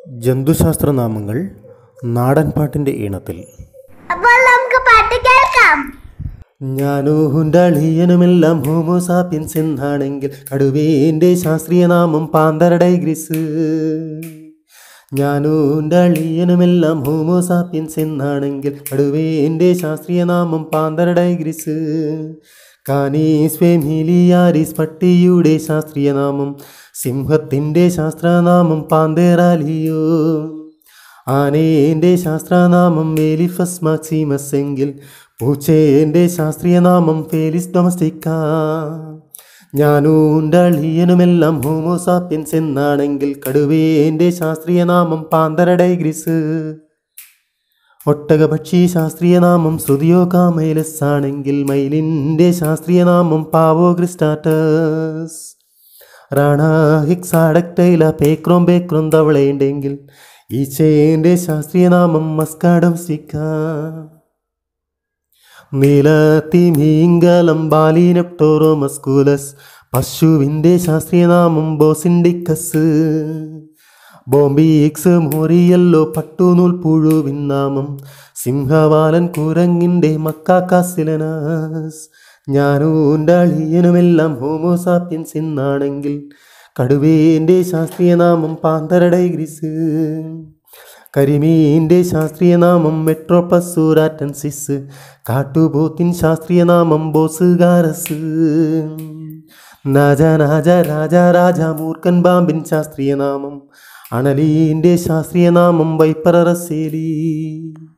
ജന്തുശാസ്ത്രനാമങ്ങൾ നാടൻപാട്ടിൻ്റെ ഈണത്തിൽ അപ്പോൾ നമുക്ക് പാട്ട് കേൾക്കാം ഞാനൂൻ്റെ അളിയനുമെല്ലാം ഹോമോസാപ്പിയൻസ് എന്നാണെങ്കിൽ കടുവേൻ്റെ ശാസ്ത്രീയ നാമം പാന്തരഡൈഗ്രിസ് ഞാനൂൻ്റെ അളിയനുമെല്ലാം ഹോമോസാപ്പിയൻസ് എന്നാണെങ്കിൽ കടുവേൻ്റെ ശാസ്ത്രീയ നാമം പാന്തരഡൈഗ്രിസ് കാനീസ് ഫെമിലിയാരിസ് പട്ടിയുടെ ശാസ്ത്രീയ നാമം സിംഹത്തിൻ്റെ ശാസ്ത്രനാമം പാന്തേറാലിയോ ആനേൻ്റെ ശാസ്ത്രനാമം മേലിഫസ് മാക്സിമസ് എങ്കിൽ പൂച്ചേൻ്റെ ശാസ്ത്രീയ നാമം ഫേലിസ് ഡൊമസ്റ്റിക്ക ഞാനൂൻ്റെ അളിയനുമെല്ലാം ഹോമോസാപ്പിയൻസ് എന്നാണെങ്കിൽ കടുവേൻ്റെ ശാസ്ത്രീയ നാമം പാന്തരഡൈഗ്രിസ് ഒട്ടകപക്ഷി ശാസ്ത്രീയ നാമം ശ്രുതിയോ കാമൈലസ് ആണെങ്കിൽ മയിലിൻ്റെ ശാസ്ത്രീയ നാമം പാവോ ക്രിസ്റ്റാറ്റസ് റാണ ഹിക്സാഡക്ടൈല പേക്രോം പേക്രോം തവളയുണ്ടെങ്കിൽ ഈച്ചേൻ്റെ ശാസ്ത്രീയ നാമം മസ്കാഡം സിക്ക നീലത്തിമീങ്കലം ബാലിനെപ്റ്റോറോ മസ്കൂലസ് പശുവിൻ്റെ ശാസ്ത്രീയ നാമം ബോസിൻഡിക്കസ് ബോംബിക്സ് മോറിയല്ലോ പട്ടുനൂൽ പുഴുവിൻ നാമം സിംഹവാലൻ കുരങ്ങിൻ്റെ മക്കാക്കാസിലനാസ് ഞാനൂൻ്റെ അളിയനുമെല്ലാം ഹോമോസാപ്പിയൻസ് എന്നാണെങ്കിൽ കടുവേൻ്റെ ശാസ്ത്രീയ നാമം പാന്തരഡൈഗ്രിസ് കരിമീൻ്റെ ശാസ്ത്രീയ നാമം മെട്രോപ്ലസ് സൂരാറ്റൻസിസ് കാട്ടുപോത്തിൻ ശാസ്ത്രീയ നാമം ബോസുകാരസ് നാജ നാജ രാജ രാജ മൂർഖൻ പാമ്പിൻ ശാസ്ത്രീയ നാമം അണലീൻ്റെ ശാസ്ത്രീയ നാമം വൈപ്പറസേലി